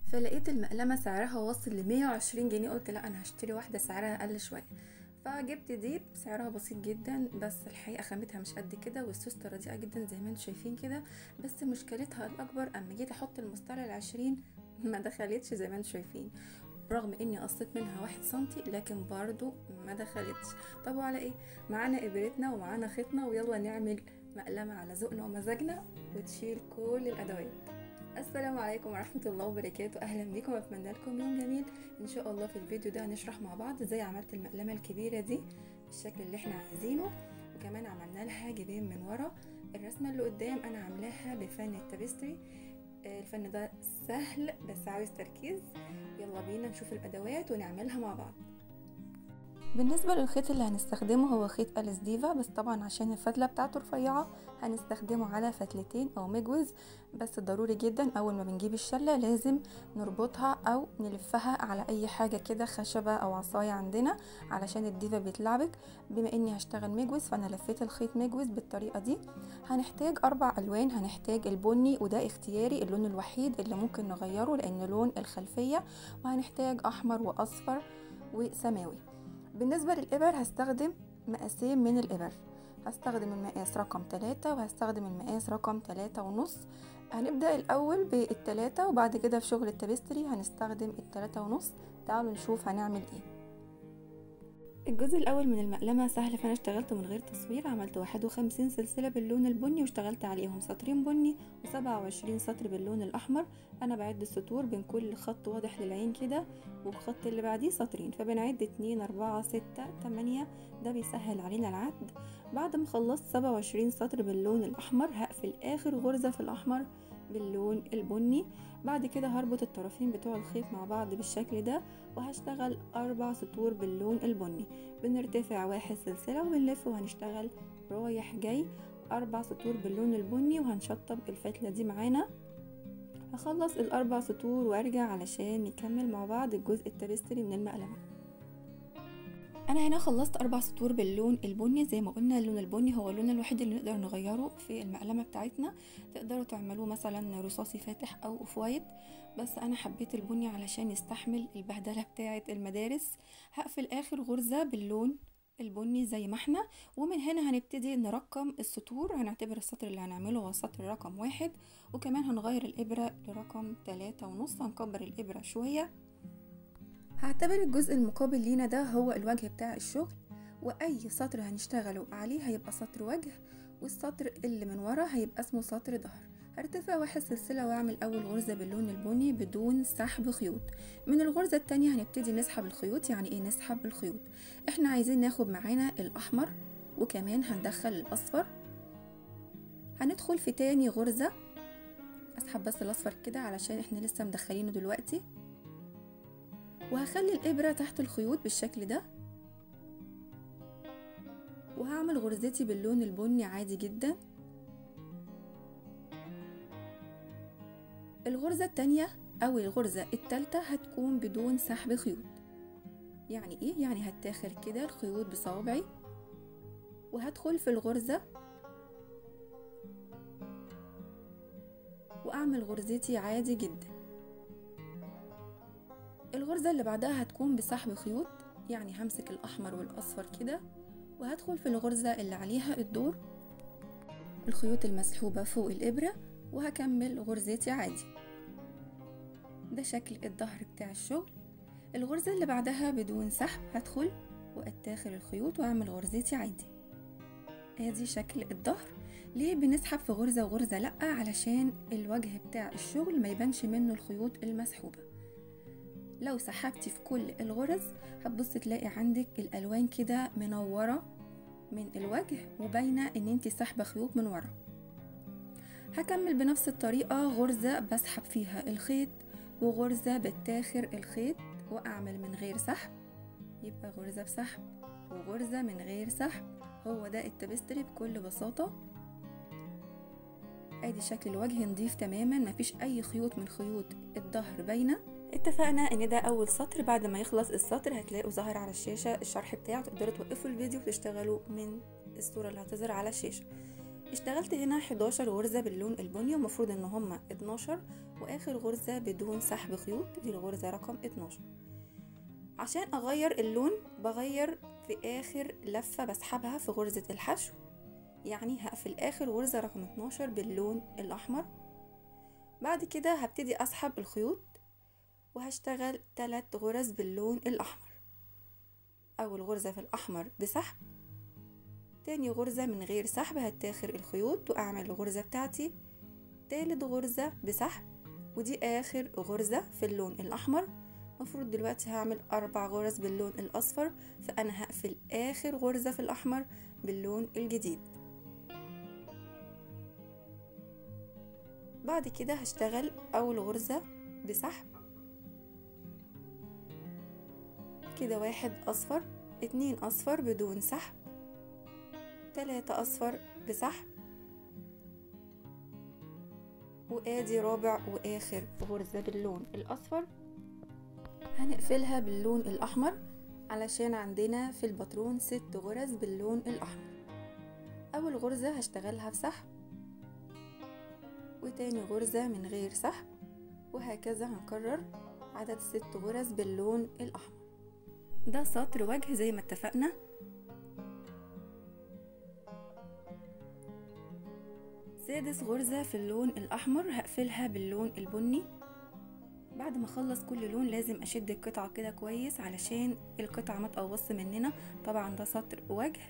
فلقيت المقلمة سعرها واصل لمية وعشرين جنيه قلت لا انا هشتري واحدة سعرها اقل شوية فجبت دي سعرها بسيط جدا بس الحقيقة خامتها مش قد كده والسوستة رديئة جدا زي ما انتم شايفين كده بس مشكلتها الاكبر اما جيت احط المستطيل العشرين ما دخلتش زي ما انتم شايفين رغم اني قصيت منها واحد سنتي لكن برضو ما دخلتش طب وعلى ايه معانا ابرتنا ومعانا خيطنا ويلا نعمل مقلمة على ذوقنا ومزاجنا وتشيل كل الادوات السلام عليكم ورحمة الله وبركاته أهلا بكم وأتمنى لكم يوم جميل إن شاء الله في الفيديو ده هنشرح مع بعض إزاي عملت المقلمة الكبيرة دي بالشكل اللي احنا عايزينه وكمان عملنا لها جيبين من ورا الرسمة اللي قدام أنا عاملاها بفن التابستري الفن ده سهل بس عاوز تركيز يلا بينا نشوف الأدوات ونعملها مع بعض بالنسبة للخيط اللي هنستخدمه هو خيط أليس ديفا بس طبعا عشان الفتلة بتاعته رفيعة هنستخدمه على فتلتين أو مجوز بس ضروري جدا أول ما بنجيب الشلة لازم نربطها أو نلفها على أي حاجة كده خشبة أو عصاية عندنا علشان الديفا بيتلعبك بما إني هشتغل مجوز فأنا لفيت الخيط مجوز بالطريقة دي هنحتاج أربع ألوان هنحتاج البني وده اختياري اللون الوحيد اللي ممكن نغيره لأن لون الخلفية وهنحتاج أحمر وأصفر وسماوي بالنسبة للإبر هستخدم مقاسين من الإبر هستخدم المقاس رقم تلاتة وهستخدم المقاس رقم تلاتة ونص هنبدأ الأول بالتلاتة وبعد كده في شغل التبستري هنستخدم التلاتة ونص تعالوا نشوف هنعمل ايه الجزء الاول من المقلمه سهل فانا اشتغلت من غير تصوير عملت واحد وخمسين سلسله باللون البني واشتغلت عليهم سطرين بني وسبعة وعشرين سطر باللون الاحمر انا بعد السطور بين كل خط واضح للعين كده والخط اللي بعديه سطرين فبنعد اتنين اربعة ستة تمانية ده بيسهل علينا العد بعد ما خلصت سبعة وعشرين سطر باللون الاحمر هقفل اخر غرزه في الاحمر باللون البني بعد كده هربط الطرفين بتوع الخيط مع بعض بالشكل ده وهشتغل أربع سطور باللون البني بنرتفع واحد سلسلة وبنلف وهنشتغل رايح جاي أربع سطور باللون البني وهنشطب الفتلة دي معانا هخلص الأربع سطور وأرجع علشان نكمل مع بعض الجزء التبستري من المقلمة انا هنا خلصت اربع سطور باللون البني زي ما قلنا اللون البني هو اللون الوحيد اللي نقدر نغيره في المقلمه بتاعتنا تقدروا تعملوه مثلا رصاصي فاتح او اوف وايت بس انا حبيت البني علشان يستحمل البهدله بتاعه المدارس هقفل اخر غرزه باللون البني زي ما احنا ومن هنا هنبتدي نرقم السطور هنعتبر السطر اللي هنعمله هو سطر رقم واحد وكمان هنغير الابره لرقم تلاتة ونص هنكبر الابره شويه هعتبر الجزء المقابل لينا ده هو الوجه بتاع الشغل واي سطر هنشتغله عليه هيبقى سطر وجه والسطر اللي من ورا هيبقى اسمه سطر ظهر هرتفع واحد سلسلة واعمل اول غرزة باللون البني بدون سحب خيوط من الغرزة التانية هنبتدي نسحب الخيوط يعني ايه نسحب الخيوط احنا عايزين ناخد معانا الاحمر وكمان هندخل الاصفر هندخل في تاني غرزة اسحب بس الاصفر كده علشان احنا لسه مدخلينه دلوقتي وهخلي الإبرة تحت الخيوط بالشكل ده وهعمل غرزتي باللون البني عادي جدا الغرزة التانية أو الغرزة التالتة هتكون بدون سحب خيوط يعني ايه؟ يعني هتاخر كده الخيوط بصوابعي وهدخل في الغرزة وأعمل غرزتي عادي جدا الغرزة اللي بعدها هتكون بسحب خيوط يعني همسك الأحمر والأصفر كده وهدخل في الغرزة اللي عليها الدور الخيوط المسحوبة فوق الإبرة وهكمل غرزتي عادي ده شكل الظهر بتاع الشغل الغرزة اللي بعدها بدون سحب هدخل وأتاخر الخيوط وأعمل غرزتي عادي ادي شكل الظهر ليه بنسحب في غرزة وغرزة لأ علشان الوجه بتاع الشغل ما يبانش منه الخيوط المسحوبة لو سحبتي في كل الغرز هتبص تلاقي عندك الالوان كده منوره من الوجه وباينه ان انت سحبه خيوط من ورا هكمل بنفس الطريقه غرزه بسحب فيها الخيط وغرزه بتاخر الخيط واعمل من غير سحب يبقى غرزه بسحب وغرزه من غير سحب هو ده التبستري بكل بساطه ادي شكل الوجه نضيف تماما مفيش اي خيوط من خيوط الظهر باينه اتفقنا ان ده اول سطر بعد ما يخلص السطر هتلاقوا ظاهر على الشاشه الشرح بتاعه تقدروا توقفوا الفيديو وتشتغلوا من الصوره اللي هتظهر على الشاشه اشتغلت هنا 11 غرزة باللون البني ومفروض ان هما 12 واخر غرزة بدون سحب خيوط دي الغرزة رقم 12 عشان اغير اللون بغير في اخر لفة بسحبها في غرزة الحشو يعني هقفل اخر غرزة رقم 12 باللون الاحمر بعد كده هبتدي اسحب الخيوط وهشتغل 3 غرز باللون الاحمر اول غرزة في الاحمر بسحب تاني غرزة من غير سحب هتاخر الخيوط واعمل الغرزة بتاعتي تالت غرزة بسحب ودي اخر غرزة في اللون الاحمر مفروض دلوقتي هعمل اربع غرز باللون الاصفر فانا هقفل اخر غرزة في الاحمر باللون الجديد بعد كده هشتغل اول غرزة بسحب كده واحد اصفر اتنين اصفر بدون سحب تلاتة اصفر بسحب وادي رابع واخر غرزة باللون الاصفر هنقفلها باللون الاحمر علشان عندنا في الباترون ست غرز باللون الاحمر اول غرزة هشتغلها بسحب وتاني غرزة من غير سحب وهكذا هنكرر عدد ست غرز باللون الاحمر ده سطر وجه زي ما اتفقنا سادس غرزة في اللون الأحمر هقفلها باللون البني بعد ما اخلص كل لون لازم اشد القطعة كده كويس علشان القطعة ما تقوص مننا طبعا ده سطر وجه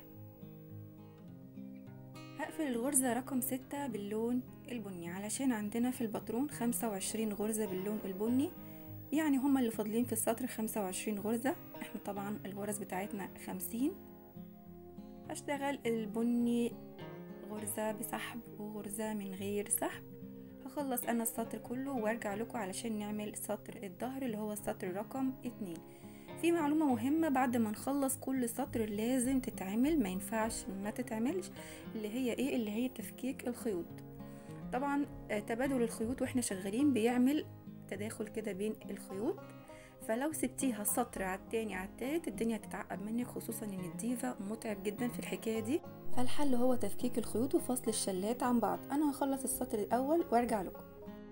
هقفل الغرزة رقم ستة باللون البني علشان عندنا في الباترون خمسة وعشرين غرزة باللون البني يعني هما اللي فاضلين في السطر خمسة وعشرين غرزة احنا طبعا الغرز بتاعتنا خمسين هشتغل البني غرزة بسحب وغرزة من غير سحب هخلص انا السطر كله وارجع لكم علشان نعمل سطر الظهر اللي هو السطر رقم اتنين في معلومة مهمة بعد ما نخلص كل سطر لازم تتعمل ما ينفعش ما تتعملش اللي هي ايه اللي هي تفكيك الخيوط طبعا تبادل الخيوط واحنا شغالين بيعمل تداخل كده بين الخيوط فلو سبتيها سطر على التاني على التالت الدنيا هتتعقد منك خصوصا ان الديفا متعب جدا في الحكايه دي فالحل هو تفكيك الخيوط وفصل الشلات عن بعض انا هخلص السطر الاول وارجع لكم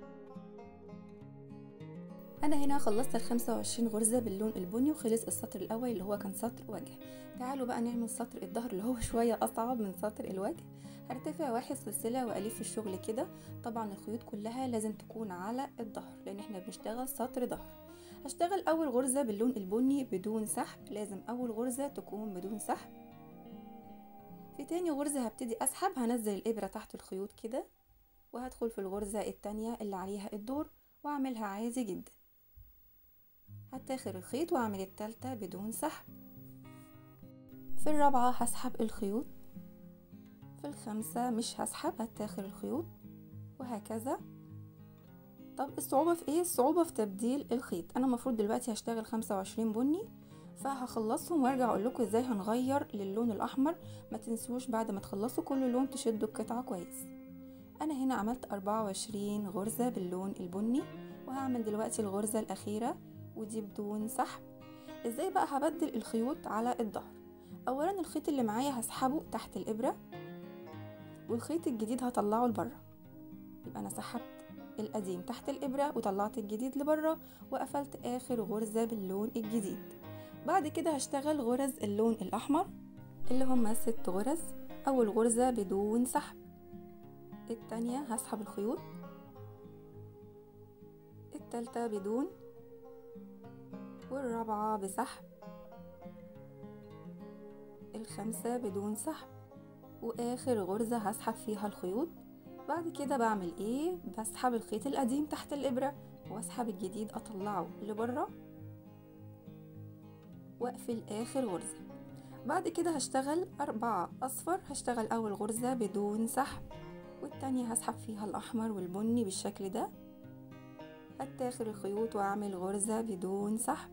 انا هنا خلصت ال 25 غرزه باللون البني وخلص السطر الاول اللي هو كان سطر وجه تعالوا بقى نعمل سطر الظهر اللي هو شويه اصعب من سطر الوجه هرتفع واحد سلسله والف الشغل كده طبعا الخيوط كلها لازم تكون على الظهر لان احنا بنشتغل سطر ظهر هشتغل اول غرزه باللون البني بدون سحب لازم اول غرزه تكون بدون سحب في تاني غرزه هبتدي اسحب هنزل الابره تحت الخيوط كده وهدخل في الغرزه التانية اللي عليها الدور واعملها عادي جدا هتاخر الخيط واعمل التالتة بدون سحب في الرابعة هسحب الخيوط في الخامسة مش هسحب هتاخر الخيوط وهكذا طب الصعوبة في ايه؟ الصعوبة في تبديل الخيط انا المفروض دلوقتي هشتغل خمسة وعشرين بني فهخلصهم وارجع اقول لكم ازاي هنغير للون الاحمر ما تنسوش بعد ما تخلصوا كل لون تشدوا القطعة كويس انا هنا عملت اربعة وعشرين غرزة باللون البني وهعمل دلوقتي الغرزة الاخيرة ودي بدون سحب ازاي بقى هبدل الخيوط على الظهر اولا الخيط اللي معايا هسحبه تحت الابرة والخيط الجديد هطلعه لبره يبقى انا سحبت القديم تحت الابرة وطلعت الجديد لبره وقفلت اخر غرزة باللون الجديد بعد كده هشتغل غرز اللون الاحمر اللي هما ست غرز اول غرزة بدون سحب التانية هسحب الخيوط التالتة بدون والرابعة بسحب الخامسة بدون سحب واخر غرزة هسحب فيها الخيوط بعد كده بعمل ايه بسحب الخيط القديم تحت الابرة واسحب الجديد اطلعه لبره واقفل اخر غرزة بعد كده هشتغل أربعة أصفر هشتغل أول غرزة بدون سحب والتانية هسحب فيها الأحمر والبني بالشكل ده هتاخر الخيوط وأعمل غرزة بدون سحب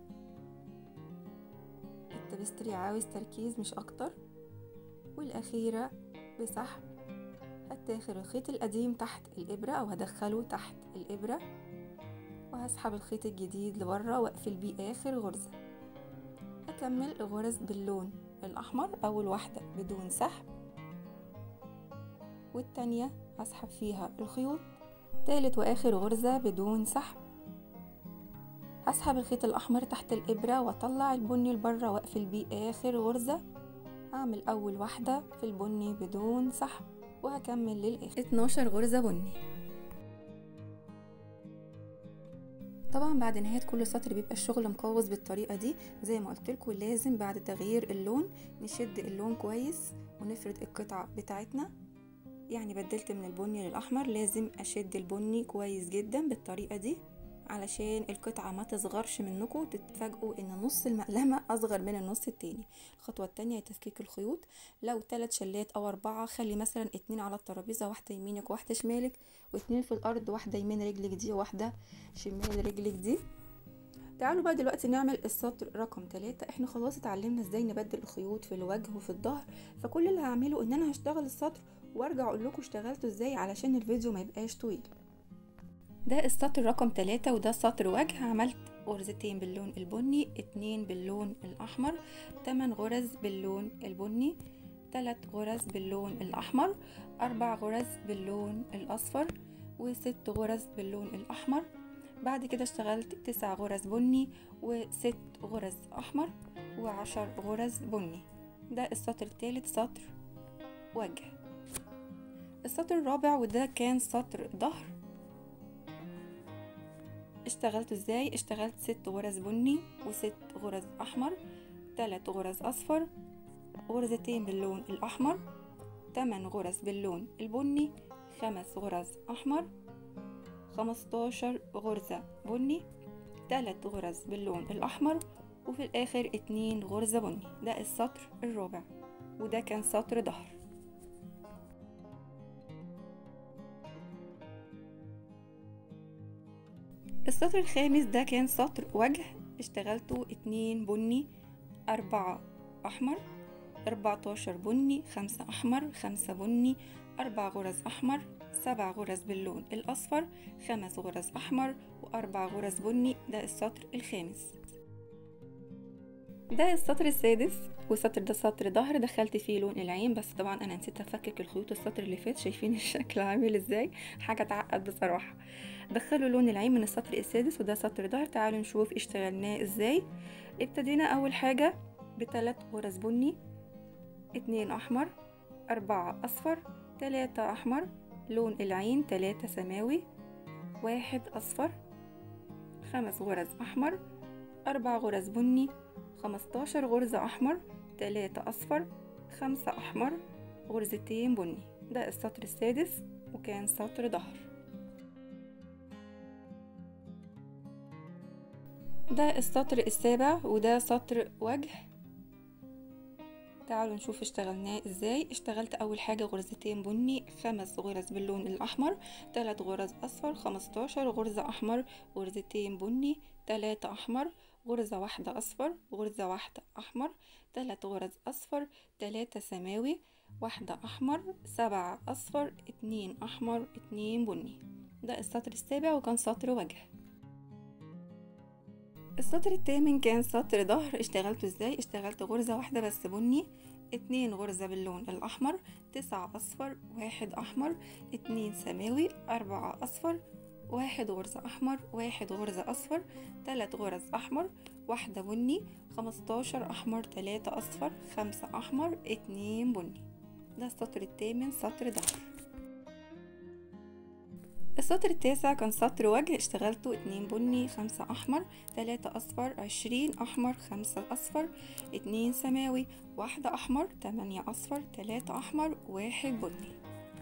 التبستري عاوز تركيز مش أكتر والأخيرة بسحب هتاخر الخيط القديم تحت الإبرة أو هدخله تحت الإبرة وهسحب الخيط الجديد لبره وأقفل بيه آخر غرزة هكمل الغرز باللون الأحمر أول واحدة بدون سحب والتانية هسحب فيها الخيوط تالت واخر غرزة بدون سحب هسحب الخيط الاحمر تحت الابرة واطلع البني لبره واقفل بيه اخر غرزة اعمل اول واحدة في البني بدون سحب وهكمل للاخر 12 غرزة بني طبعا بعد نهاية كل سطر بيبقى الشغل مقوس بالطريقة دي زي ما قلت لكم لازم بعد تغيير اللون نشد اللون كويس ونفرد القطعة بتاعتنا يعني بدلت من البني للأحمر لازم أشد البني كويس جدا بالطريقة دي علشان القطعة ما تصغرش منكم تتفاجئوا ان نص المقلمة اصغر من النص التاني الخطوة التانية هي تفكيك الخيوط لو تلات شلات او اربعة خلي مثلا اتنين على الترابيزة واحدة يمينك واحدة شمالك واتنين في الارض واحدة يمين رجلك دي وواحدة شمال رجلك دي تعالوا بقى دلوقتي نعمل السطر رقم تلاتة احنا خلاص اتعلمنا ازاي نبدل الخيوط في الوجه وفي الظهر فكل اللي هعمله ان انا هشتغل السطر وارجع اقول لكم اشتغلته ازاي علشان الفيديو ما يبقاش طويل ده السطر رقم تلاتة وده سطر وجه عملت غرزتين باللون البني اتنين باللون الأحمر تمن غرز باللون البني تلات غرز باللون الأحمر أربع غرز باللون الأصفر وست غرز باللون الأحمر بعد كده اشتغلت تسع غرز بني وست غرز أحمر وعشر غرز بني ده السطر التالت سطر وجه السطر الرابع وده كان سطر ظهر اشتغلت ازاي اشتغلت ست غرز بني وست غرز احمر تلات غرز اصفر غرزتين باللون الاحمر تمن غرز باللون البني خمس غرز احمر خمستاشر غرزة بني تلات غرز باللون الاحمر وفي الاخر اتنين غرزة بني ده السطر الرابع وده كان سطر ظهر السطر الخامس ده كان سطر وجه اشتغلته اتنين بني أربعة أحمر أربعتاشر بني خمسة أحمر خمسة بني أربع غرز أحمر سبع غرز باللون الأصفر خمس غرز أحمر وأربع غرز بني ده السطر الخامس ده السطر السادس والسطر ده سطر ظهر دخلت فيه لون العين بس طبعا انا نسيت افكك الخيوط السطر اللي فات شايفين الشكل عامل ازاي حاجه تعقد بصراحه دخلوا لون العين من السطر السادس وده سطر ظهر تعالوا نشوف اشتغلناه ازاي ابتدينا اول حاجه بثلاث غرز بني اتنين احمر اربعة اصفر تلاتة احمر لون العين تلاتة سماوي واحد اصفر خمس غرز احمر اربع غرز بني خمستاشر غرزة أحمر تلاتة أصفر خمسة أحمر غرزتين بني ده السطر السادس وكان سطر ظهر ده السطر السابع وده سطر وجه تعالوا نشوف اشتغلناه ازاي اشتغلت اول حاجة غرزتين بني خمس غرز باللون الاحمر تلات غرز اصفر خمستاشر غرزة احمر غرزتين بني تلاتة احمر غرزة واحدة أصفر غرزة واحدة أحمر تلات غرز أصفر تلاتة سماوي واحدة أحمر سبعة أصفر اتنين أحمر اتنين بني ده السطر السابع وكان سطر وجه السطر الثامن كان سطر ظهر اشتغلته ازاي اشتغلت غرزة واحدة بس بني اتنين غرزة باللون الأحمر تسعة أصفر واحد أحمر اتنين سماوي أربعة أصفر واحد غرزة أحمر واحد غرزة أصفر تلات غرز أحمر واحدة بني خمستاشر أحمر تلاتة أصفر خمسة أحمر اتنين بني ده السطر الثامن سطر ظهر السطر التاسع كان سطر وجه اشتغلته اتنين بني خمسة أحمر تلاتة أصفر عشرين أحمر خمسة أصفر اتنين سماوي واحدة أحمر تمانية أصفر تلاتة أحمر واحد بني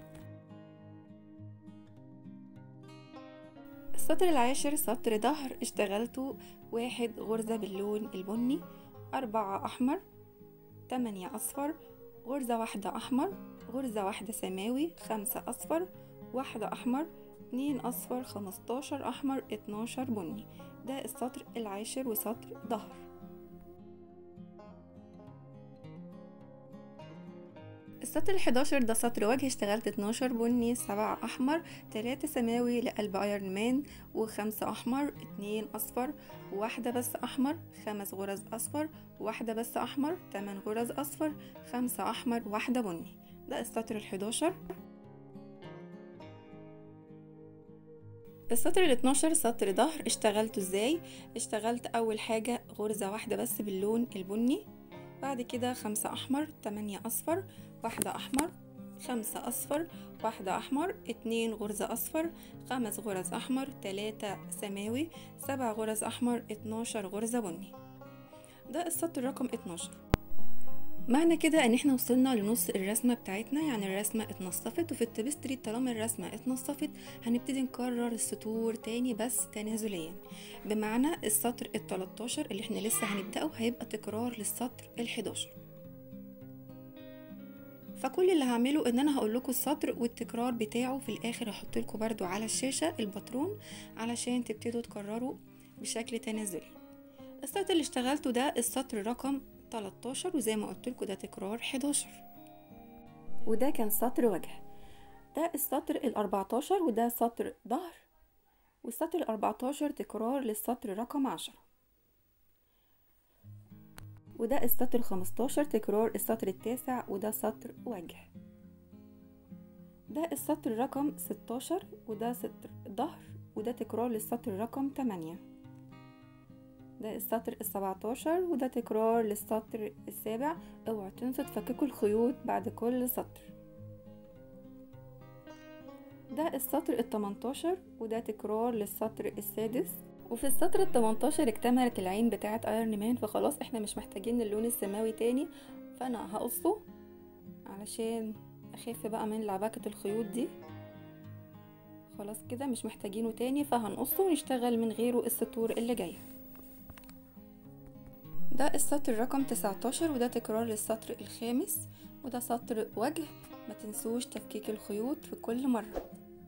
السطر العاشر سطر ظهر اشتغلته واحد غرزة باللون البني أربعة أحمر تمانية أصفر غرزة واحدة أحمر غرزة واحدة سماوي خمسة أصفر واحدة أحمر اتنين أصفر خمستاشر أحمر اتناشر بني ده السطر العاشر وسطر ظهر السطر الحداشر ده سطر وجه اشتغلت اتناشر بني سبعة أحمر تلاتة سماوي لقلب ايرون مان وخمسة أحمر اتنين أصفر وواحدة بس أحمر خمس غرز أصفر واحدة بس أحمر تمن غرز أصفر خمسة أحمر واحدة بني ده السطر الحداشر السطر ال 12 سطر ظهر اشتغلته ازاي اشتغلت اول حاجة غرزة واحدة بس باللون البني بعد كده خمسة احمر تمانية اصفر واحدة احمر خمسة اصفر واحدة احمر اتنين غرزة اصفر خمس غرز احمر تلاتة سماوي سبع غرز احمر اتناشر غرزة بني ده السطر رقم اتناشر معنى كده ان احنا وصلنا لنص الرسمة بتاعتنا يعني الرسمة اتنصفت وفي التبستري طالما الرسمة اتنصفت هنبتدي نكرر السطور تاني بس تنازليا بمعنى السطر التلاتاشر اللي احنا لسه هنبدأه هيبقى تكرار للسطر الحداشر فكل اللي هعمله ان انا هقول لكم السطر والتكرار بتاعه في الاخر هحط لكم برده على الشاشة الباترون علشان تبتدوا تكرروا بشكل تنازلي السطر اللي اشتغلته ده السطر رقم 13 وزي ما قلت لكم ده تكرار 11 وده كان سطر وجه ده السطر ال 14 وده سطر ظهر والسطر ال 14 تكرار للسطر رقم 10 وده السطر 15 تكرار السطر التاسع وده سطر وجه ده السطر رقم 16 وده سطر ظهر وده تكرار للسطر رقم 8 ده السطر السبعتاشر وده تكرار للسطر السابع اوعوا تنسوا تفككوا الخيوط بعد كل سطر ده السطر التمنتاشر وده تكرار للسطر السادس وفي السطر التمنتاشر اكتملت العين بتاعة ايرن مان فخلاص احنا مش محتاجين اللون السماوي تاني فانا هقصه علشان اخف بقى من لعبكة الخيوط دي خلاص كده مش محتاجينه تاني فهنقصه ونشتغل من غيره السطور اللي جايه ده السطر رقم 19 وده تكرار للسطر الخامس وده سطر وجه ما تنسوش تفكيك الخيوط في كل مرة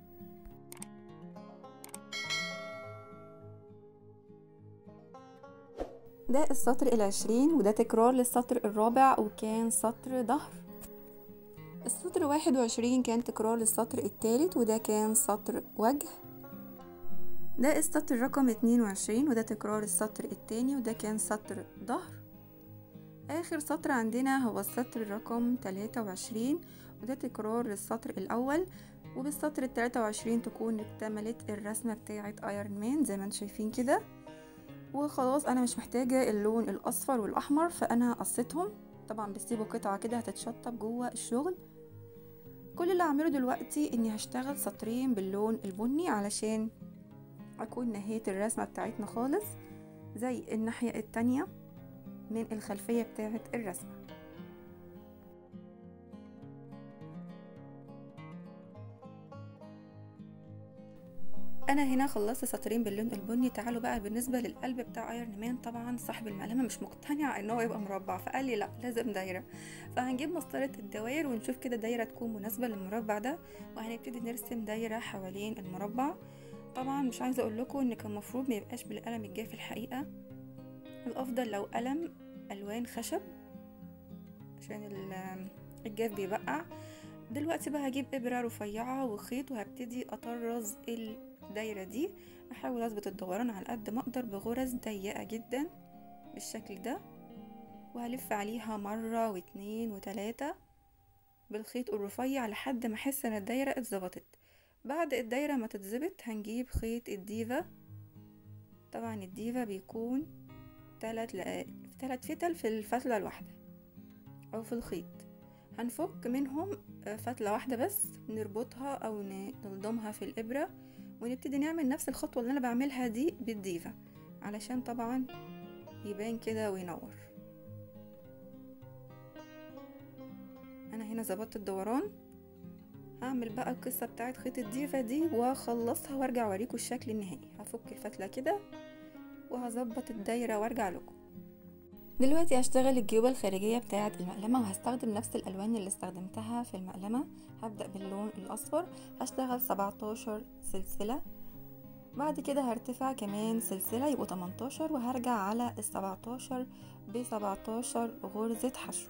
ده السطر العشرين وده تكرار للسطر الرابع وكان سطر ظهر السطر واحد وعشرين كان تكرار للسطر التالت وده كان سطر وجه ده السطر رقم اتنين وعشرين وده تكرار السطر التاني وده كان سطر ظهر آخر سطر عندنا هو السطر رقم تلاتة وعشرين وده تكرار للسطر الأول وبالسطر التلاتة وعشرين تكون اكتملت الرسمة بتاعة ايرون مان زي ما انتم شايفين كده وخلاص انا مش محتاجة اللون الاصفر والاحمر فانا قصيتهم طبعا بسيبوا قطعة كده هتتشطب جوه الشغل كل اللي هعمله دلوقتي اني هشتغل سطرين باللون البني علشان اكون نهيت الرسمة بتاعتنا خالص زي الناحية التانية من الخلفية بتاعت الرسمة انا هنا خلصت سطرين باللون البني تعالوا بقى بالنسبه للقلب بتاع ايرون مان طبعا صاحب المقلمه مش مقتنع ان هو يبقى مربع فقال لي لا لازم دايره فهنجيب مسطره الدوائر ونشوف كده دايره تكون مناسبه للمربع ده وهنبتدي نرسم دايره حوالين المربع طبعا مش عايزه اقول لكم ان كان المفروض ما يبقاش بالقلم الجاف الحقيقه الافضل لو قلم الوان خشب عشان الجاف بيبقع دلوقتي بقى هجيب ابره رفيعه وخيط وهبتدي اطرز الدايره دي احاول اظبط الدوران على قد ما اقدر بغرز ضيقه جدا بالشكل ده وهلف عليها مره واتنين وتلاته بالخيط الرفيع لحد ما احس ان الدايره اتظبطت بعد الدايره ما تتظبط هنجيب خيط الديفا طبعا الديفا بيكون تلات لق... تلات فتل في الفتله الواحده او في الخيط هنفك منهم فتلة واحدة بس نربطها أو نلضمها في الإبرة ونبتدي نعمل نفس الخطوة اللي أنا بعملها دي بالديفا علشان طبعا يبان كده وينور أنا هنا ظبطت الدوران هعمل بقى القصة بتاعت خيط الديفا دي واخلصها وارجع اوريكم الشكل النهائي هفك الفتلة كده وهظبط الدايرة وارجع لكم دلوقتي هشتغل الجيوبة الخارجية بتاعة المقلمة وهستخدم نفس الألوان اللي استخدمتها في المقلمة هبدأ باللون الأصفر هشتغل 17 سلسلة بعد كده هرتفع كمان سلسلة يبقوا 18 وهرجع على السبعتاشر بسبعتاشر غرزة حشو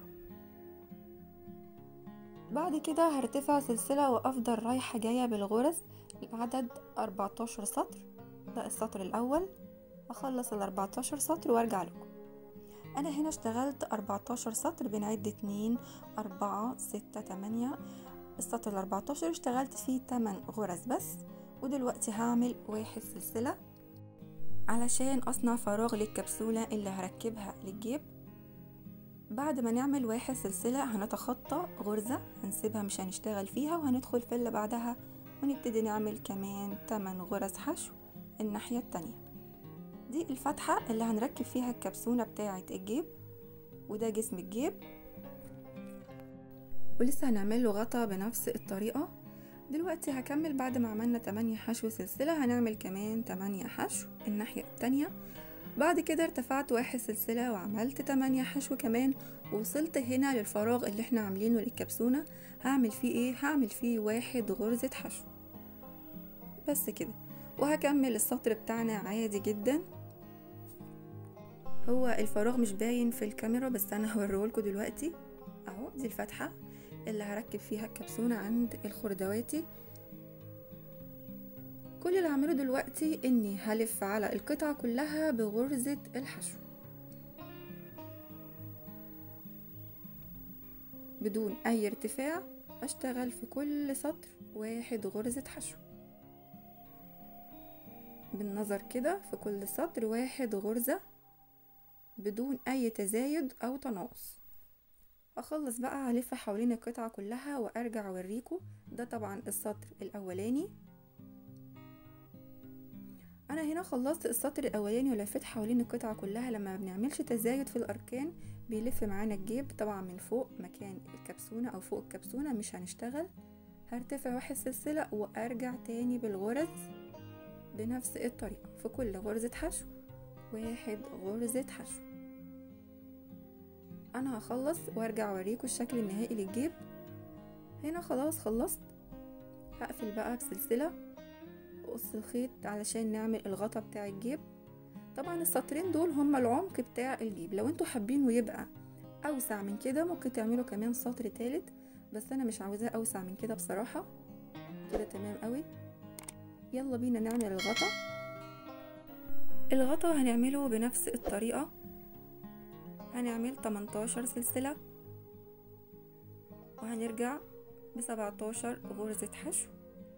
بعد كده هرتفع سلسلة وأفضل رايحة جاية بالغرز لعدد 14 سطر ده السطر الأول أخلص الأربعتاشر سطر وأرجع لكم انا هنا اشتغلت 14 سطر بنعد 2 4 6 8 السطر ال 14 اشتغلت فيه 8 غرز بس ودلوقتي هعمل واحد سلسلة علشان اصنع فراغ للكبسولة اللي هركبها للجيب بعد ما نعمل واحد سلسلة هنتخطى غرزة هنسيبها مش هنشتغل فيها وهندخل في اللي بعدها ونبتدي نعمل كمان 8 غرز حشو الناحية التانية دي الفتحة اللي هنركب فيها الكبسونة بتاعة الجيب وده جسم الجيب ولسه هنعمل له غطا بنفس الطريقة دلوقتي هكمل بعد ما عملنا 8 حشو سلسلة هنعمل كمان 8 حشو الناحية التانية بعد كده ارتفعت واحد سلسلة وعملت 8 حشو كمان ووصلت هنا للفراغ اللي احنا عاملينه للكبسونة هعمل فيه ايه هعمل فيه واحد غرزة حشو بس كده وهكمل السطر بتاعنا عادي جدا هو الفراغ مش باين في الكاميرا بس انا هوريهولكوا دلوقتي اهو دي الفتحة اللي هركب فيها الكبسونة عند الخردواتي كل اللي هعمله دلوقتي اني هلف على القطعة كلها بغرزة الحشو بدون اي ارتفاع اشتغل في كل سطر واحد غرزة حشو بالنظر كده في كل سطر واحد غرزة بدون اي تزايد او تناقص اخلص بقى هلف حوالين القطعة كلها وارجع اوريكم ده طبعا السطر الاولاني انا هنا خلصت السطر الاولاني ولفيت حوالين القطعة كلها لما ما بنعملش تزايد في الاركان بيلف معانا الجيب طبعا من فوق مكان الكبسونة او فوق الكبسونة مش هنشتغل هرتفع واحد سلسلة وارجع تاني بالغرز بنفس الطريقة في كل غرزة حشو واحد غرزة حشو انا هخلص وارجع اوريكم الشكل النهائي للجيب هنا خلاص خلصت هقفل بقى بسلسلة وقص الخيط علشان نعمل الغطا بتاع الجيب طبعا السطرين دول هما العمق بتاع الجيب لو انتوا حابينه يبقى اوسع من كده ممكن تعملوا كمان سطر تالت بس انا مش عاوزاه اوسع من كده بصراحة كده تمام قوي يلا بينا نعمل الغطا الغطا هنعمله بنفس الطريقة هنعمل 18 سلسلة وهنرجع بسبعتاشر غرزة حشو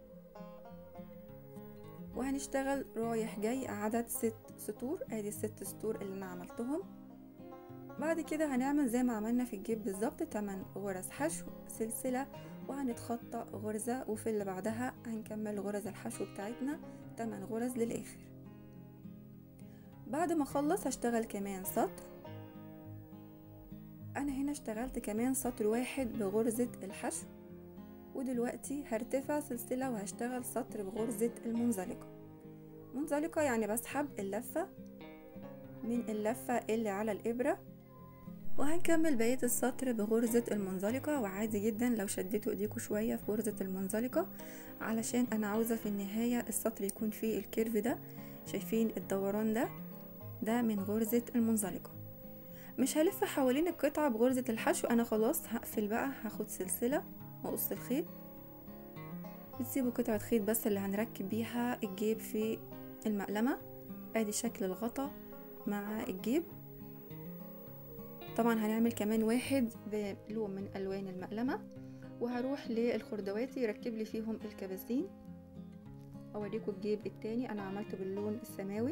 وهنشتغل رايح جاي عدد ست سطور ادي الست سطور اللي انا عملتهم بعد كده هنعمل زي ما عملنا في الجيب بالظبط 8 غرز حشو سلسلة وهنتخطى غرزة وفي اللي بعدها هنكمل غرز الحشو بتاعتنا 8 غرز للآخر بعد ما اخلص هشتغل كمان سطر انا هنا اشتغلت كمان سطر واحد بغرزة الحشو ودلوقتي هرتفع سلسلة وهشتغل سطر بغرزة المنزلقة منزلقة يعني بسحب اللفة من اللفة اللي على الإبرة وهنكمل بقية السطر بغرزة المنزلقة وعادي جدا لو شديتوا ايديكوا شوية في غرزة المنزلقة علشان انا عاوزة في النهاية السطر يكون فيه الكيرف ده شايفين الدوران ده ده من غرزة المنزلقة مش هلف حوالين القطعة بغرزة الحشو انا خلاص هقفل بقى هاخد سلسلة واقص الخيط بتسيبوا قطعة خيط بس اللي هنركب بيها الجيب في المقلمة ادي شكل الغطا مع الجيب طبعا هنعمل كمان واحد بلون من الوان المقلمة وهروح للخردواتي يركب لي فيهم الكباسين اوريكم الجيب التاني انا عملته باللون السماوي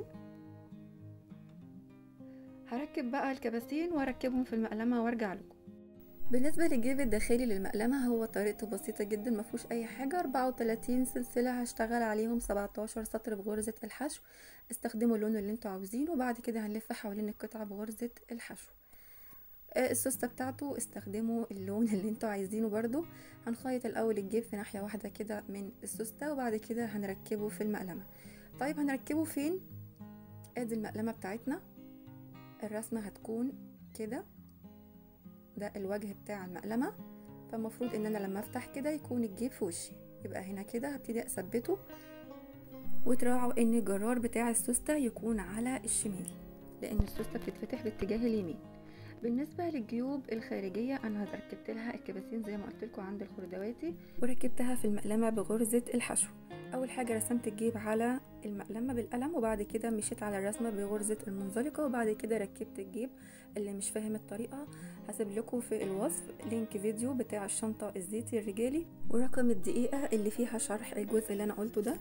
هركب بقى الكباسين واركبهم في المقلمة وارجع لكم بالنسبة للجيب الداخلي للمقلمة هو طريقته بسيطة جدا مفهوش اي حاجة 34 سلسلة هشتغل عليهم 17 سطر بغرزة الحشو استخدموا اللون اللي انتوا عاوزينه وبعد كده هنلف حوالين القطعة بغرزة الحشو السوستة بتاعته استخدموا اللون اللي انتوا عايزينه برضو هنخيط الاول الجيب في ناحية واحدة كده من السوستة وبعد كده هنركبه في المقلمة طيب هنركبه فين ادي المقلمة بتاعتنا الرسمة هتكون كده ده الوجه بتاع المقلمة فالمفروض ان انا لما افتح كده يكون الجيب في وشي يبقى هنا كده هبتدي اثبته وتراعوا ان الجرار بتاع السوستة يكون على الشمال لان السوستة بتتفتح باتجاه اليمين بالنسبة للجيوب الخارجية أنا ركبت لها الكباسين زي ما قلت لكم عند الخردواتي وركبتها في المقلمة بغرزة الحشو أول حاجة رسمت الجيب على المقلمة بالقلم وبعد كده مشيت على الرسمة بغرزة المنزلقة وبعد كده ركبت الجيب اللي مش فاهم الطريقة هسيب لكم في الوصف لينك فيديو بتاع الشنطة الزيتي الرجالي ورقم الدقيقة اللي فيها شرح الجزء اللي أنا قلته ده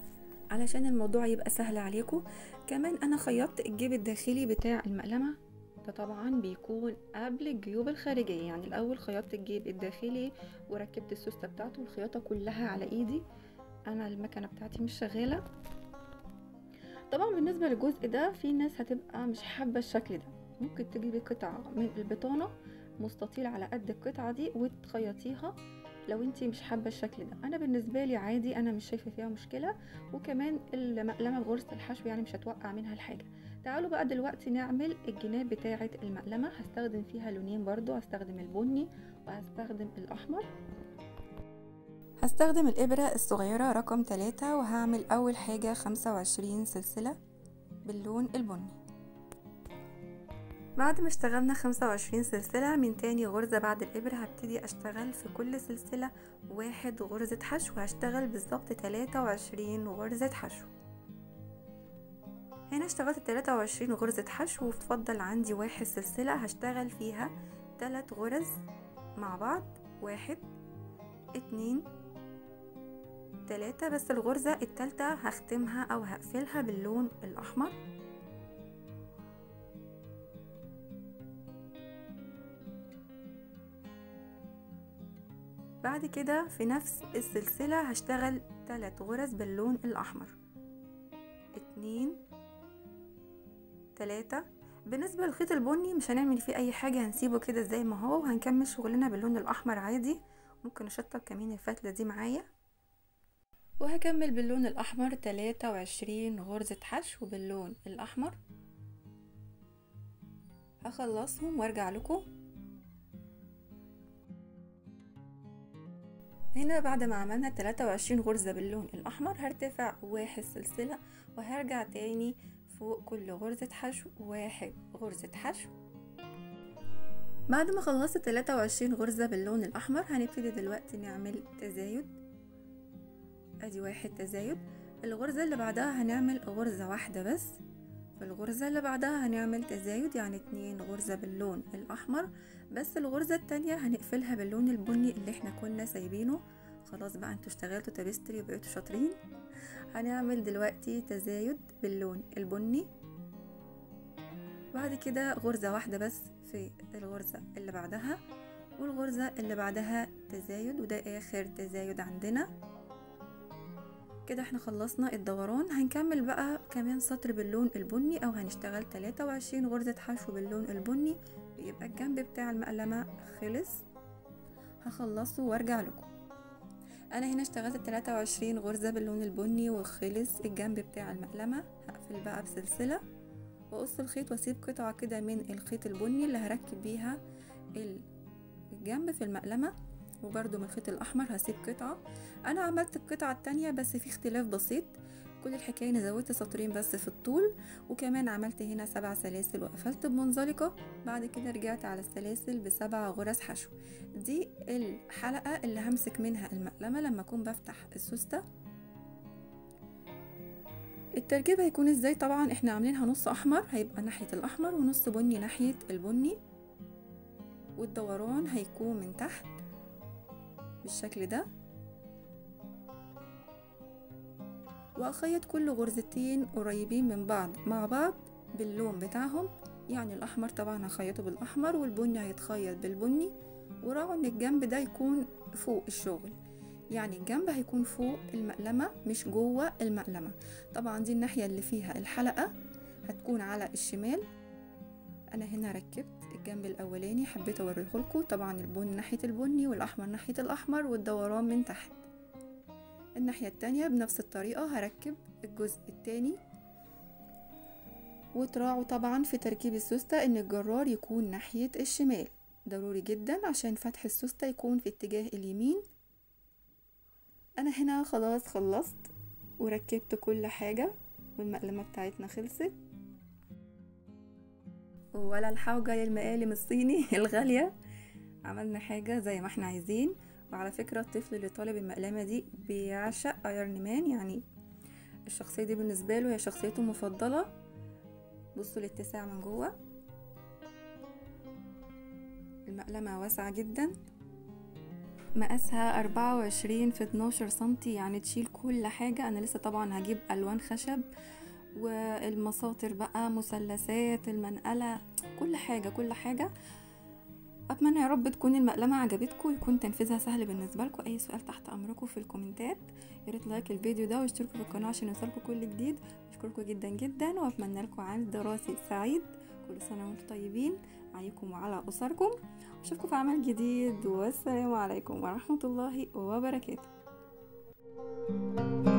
علشان الموضوع يبقى سهل عليكم كمان انا خيطت الجيب الداخلي بتاع المقلمة ده طبعا بيكون قبل الجيوب الخارجية يعني الاول خيطت الجيب الداخلي وركبت السوستة بتاعته والخياطة كلها على ايدي انا المكنة بتاعتي مش شغالة طبعا بالنسبة للجزء ده في ناس هتبقى مش حابة الشكل ده ممكن تجيبي قطعة من البطانة مستطيل على قد القطعة دي وتخيطيها لو انتي مش حابة الشكل ده انا بالنسبة لي عادي انا مش شايفة فيها مشكلة وكمان المقلمة بغرزة الحشو يعني مش هتوقع منها الحاجة تعالوا بقى دلوقتي نعمل الجناب بتاعة المقلمة هستخدم فيها لونين برضو هستخدم البني وهستخدم الاحمر هستخدم الإبرة الصغيرة رقم تلاتة وهعمل أول حاجة خمسة وعشرين سلسلة باللون البني بعد ما اشتغلنا خمسة وعشرين سلسلة من تاني غرزة بعد الإبرة هبتدي أشتغل في كل سلسلة واحد غرزة حشو هشتغل بالظبط تلاتة وعشرين غرزة حشو هنا اشتغلت تلاتة وعشرين غرزة حشو وتفضل عندي واحد سلسلة هشتغل فيها تلات غرز مع بعض واحد اتنين تلاتة بس الغرزة التالتة هختمها أو هقفلها باللون الأحمر بعد كده في نفس السلسلة هشتغل تلات غرز باللون الأحمر اتنين تلاتة بالنسبة للخيط البني مش هنعمل فيه أي حاجة هنسيبه كده زي ما هو وهنكمل شغلنا باللون الأحمر عادي ممكن أشطب كمان الفتلة دي معايا وهكمل باللون الأحمر تلاتة وعشرين غرزة حشو باللون الأحمر هخلصهم وارجع لكم هنا بعد ما عملنا تلاتة وعشرين غرزة باللون الأحمر هرتفع واحد سلسلة وهرجع تاني فوق كل غرزة حشو واحد غرزة حشو بعد ما خلصت تلاتة وعشرين غرزة باللون الأحمر هنبتدي دلوقتي نعمل تزايد ادي واحد تزايد الغرزة اللي بعدها هنعمل غرزة واحدة بس في الغرزة اللي بعدها هنعمل تزايد يعني اتنين غرزة باللون الأحمر بس الغرزة التانية هنقفلها باللون البني اللي احنا كنا سايبينه خلاص بقى انتوا اشتغلتوا تابستري وبقيتوا شاطرين هنعمل دلوقتي تزايد باللون البني بعد كده غرزة واحدة بس في الغرزة اللي بعدها والغرزة اللي بعدها تزايد وده آخر تزايد عندنا كده احنا خلصنا الدوران هنكمل بقى كمان سطر باللون البني او هنشتغل 23 غرزة حشو باللون البني يبقى الجنب بتاع المقلمة خلص هخلصه وارجع لكم انا هنا اشتغلت 23 غرزة باللون البني وخلص الجنب بتاع المقلمة هقفل بقى بسلسلة واقص الخيط واسيب قطعة كده من الخيط البني اللي هركب بيها الجنب في المقلمة وبرده من الخيط الاحمر هسيب قطعة انا عملت القطعة التانية بس في اختلاف بسيط كل الحكاية اني زودت سطرين بس في الطول وكمان عملت هنا سبع سلاسل وقفلت بمنزلقة بعد كده رجعت على السلاسل بسبع غرز حشو دي الحلقة اللي همسك منها المقلمة لما اكون بفتح السوستة التركيب هيكون ازاي طبعا احنا عاملينها نص احمر هيبقى ناحية الاحمر ونص بني ناحية البني والدوران هيكون من تحت بالشكل ده واخيط كل غرزتين قريبين من بعض مع بعض باللون بتاعهم يعني الاحمر طبعا هخيطه بالاحمر والبني هيتخيط بالبني وراعوا ان الجنب ده يكون فوق الشغل يعني الجنب هيكون فوق المقلمة مش جوه المقلمة طبعا دي الناحية اللي فيها الحلقة هتكون على الشمال انا هنا ركبت الجنب الاولاني حبيت اوريهولكوا طبعا البني ناحية البني والاحمر ناحية الاحمر والدوران من تحت الناحية التانية بنفس الطريقة هركب الجزء التاني وتراعوا طبعا في تركيب السوستة ان الجرار يكون ناحية الشمال ضروري جدا عشان فتح السوستة يكون في اتجاه اليمين انا هنا خلاص خلصت وركبت كل حاجة والمقلمة بتاعتنا خلصت ولا الحوجة للمقالم الصيني الغالية عملنا حاجة زي ما احنا عايزين وعلى فكرة الطفل اللي طالب المقلمة دي بيعشق ايرون مان يعني الشخصية دي بالنسبة له هي شخصيته المفضلة بصوا الاتساع من جوه المقلمة واسعة جدا مقاسها أربعة وعشرين في اتناشر سنتي يعني تشيل كل حاجة أنا لسه طبعا هجيب ألوان خشب والمساطر بقى مثلثات المنقلة كل حاجة كل حاجة اتمنى يا رب تكون المقلمه عجبتكم يكون تنفيذها سهل بالنسبه لكم اي سؤال تحت امركم في الكومنتات يا ريت لايك الفيديو ده واشتركوا في القناه عشان يوصلكم كل جديد اشكركم جدا جدا واتمنى لكم عام دراسي سعيد كل سنه وانتم طيبين عليكم وعلى اسركم اشوفكم في عمل جديد والسلام عليكم ورحمه الله وبركاته